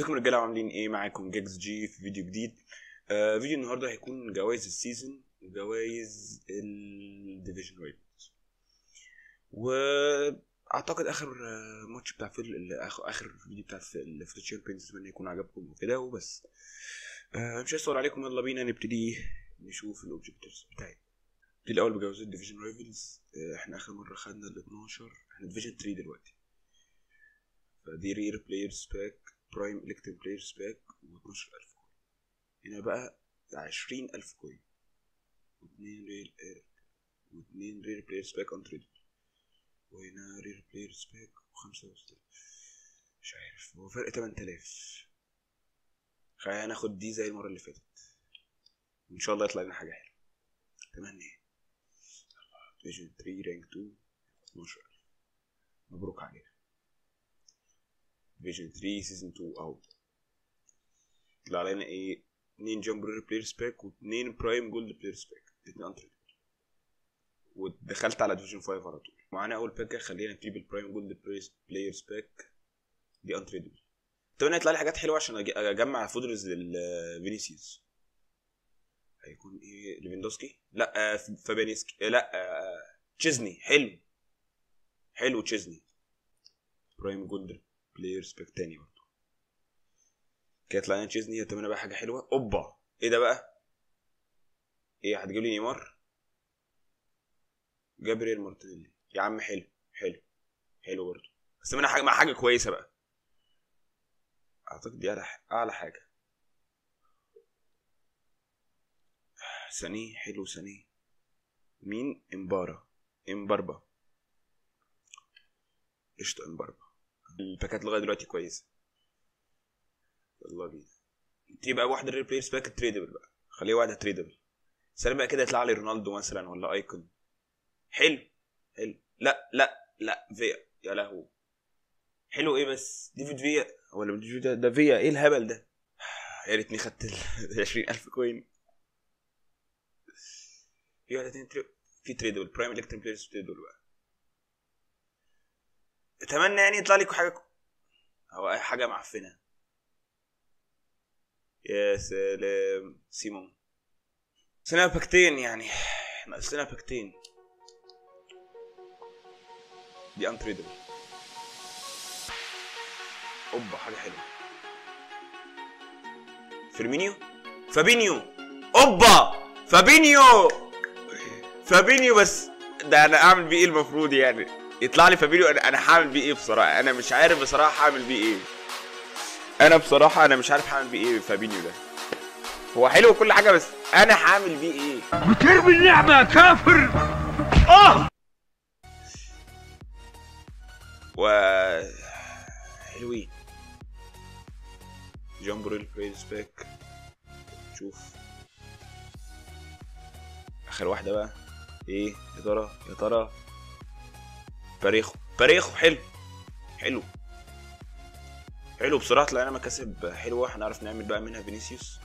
ازيكم رجاله عاملين ايه معاكم جاكس جي في فيديو جديد آه فيديو النهارده هيكون جوائز السيزون وجوائز الديفيجن رايفلز واعتقد اخر آه، ماتش بتاع فيل اخر اخر فيديو بتاع في في الشامبيونز اتمنى يكون عجبكم وكده وبس آه مش هيصور عليكم يلا بينا نبتدي نشوف الاوبجكتيفز بتاعي نبتدي الاول بجوائز الديفيجن رايفلز آه احنا اخر مره خدنا ال 12 احنا ديفيجن 3 دلوقتي فدي رير بلايرز باك برايم الكتريك بلايرز باك و12000 كوين هنا بقى 20000 كوين واثنين رير واثنين رير بلايرز باك اون تريد وهنا رير بلايرز باك وخمسة وستة مش عارف هو فرق 8000 خلينا ناخد دي زي المرة اللي فاتت وإن شاء الله يطلع لنا حاجة حلوة تمني ديفيجن 3 رانك 2 12000 مبروك علينا ديفيجن 3 سيزون 2 اوت طلع لنا ايه اتنين جامبرر بلايرز باك واتنين برايم جولد بلايرز باك الاتنين انتريد ودخلت على ديفيجن 5 على طول معانا اول باك خلينا نجيب البرايم جولد بلايرز باك دي انتريدبل اتمنى يطلع لي حاجات حلوه عشان أج- اجمع فودرز للفينيسيوس هيكون ايه ليفاندوسكي لا آه، فابيانيسكي آه، لا آه، تشيزني حلو حلو تشيزني برايم جولد بلايرز باك تاني برضه كانت لنا تشيزني اتمنى بقى حاجه حلوه اوبا ايه ده بقى ايه هتجيب لي نيمار جابريل مارتينيلي يا عم حلو حلو حلو برضه بس اتمنى حاجه مع حاجه كويسه بقى اعتقد دي اعلى اعلى حاجه سانيه حلو سانيه مين امبارا امباربا قشطه امباربا الباكات لغايه دلوقتي كويسه يلا بينا تبقى واحده رير بلايرز باك تريدبل بقى خليه واحده تريدبل سلام بقى كده يطلع لي رونالدو مثلا ولا ايكون حلو حلو لا لا لا فيا يا لهو حلو ايه بس ديفيد فيا ولا ديفيد ده, ده فيا ايه الهبل ده يا ريتني خدت ال 20000 كوين في واحده تاني تري... في تريدبل برايم الكتريك بلايرز تريدبل بقى اتمنى يعني يطلع لي حاجه او اي حاجه معفنه يا سلام سيمون ناقصنا باكتين يعني ناقصنا باكتين دي انتريدبل اوبا حاجه حلوه فيرمينيو فابينيو اوبا فابينيو فابينيو بس ده انا اعمل بيه ايه المفروض يعني يطلع لي فابينيو انا انا هعمل بيه ايه بصراحه انا مش عارف بصراحه هعمل بيه ايه انا بصراحه انا مش عارف هعمل بيه ايه فابينيو ده هو حلو وكل حاجه بس انا هعمل بيه ايه بترمي اللعبة يا كافر و حلوين جامبريل بريز باك شوف اخر واحده بقى ايه يا ترى يا ترى باريخو باريخو حلو حلو حلو بصراحه طلعنا مكاسب حلوه هنعرف نعمل بقى منها فينيسيوس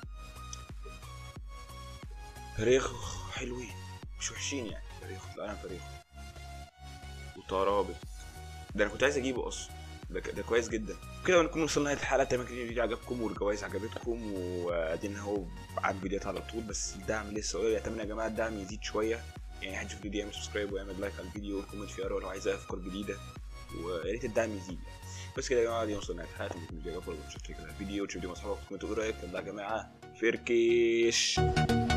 باريخو حلوين مش وحشين يعني باريخو طلعنا باريخو وترابط ده انا كنت عايز اجيبه اصلا ده, ك- ده كويس جدا كده نكون وصلنا لنهايه الحلقه اتمنى ان الفيديو عجبكم والجوائز عجبتكم وادينا اهو عن فيديوهات على طول بس الدعم لسه قليل اتمنى يا جماعه الدعم يزيد شويه يعني حد يشوف الفيديو يعمل سبسكرايب ويعمل لايك على الفيديو وكومنت فيه لو عايز افكار جديده ويا ريت الدعم يزيد يعني. بس كده يا جماعه دي وصلنا لنهايه الحلقه اتمنى يكون الفيديو عجبكم وشفتوا الفيديو وتشوفوا مع اصحابكم كومنتوا ايه رايك يلا يا جماعه فركش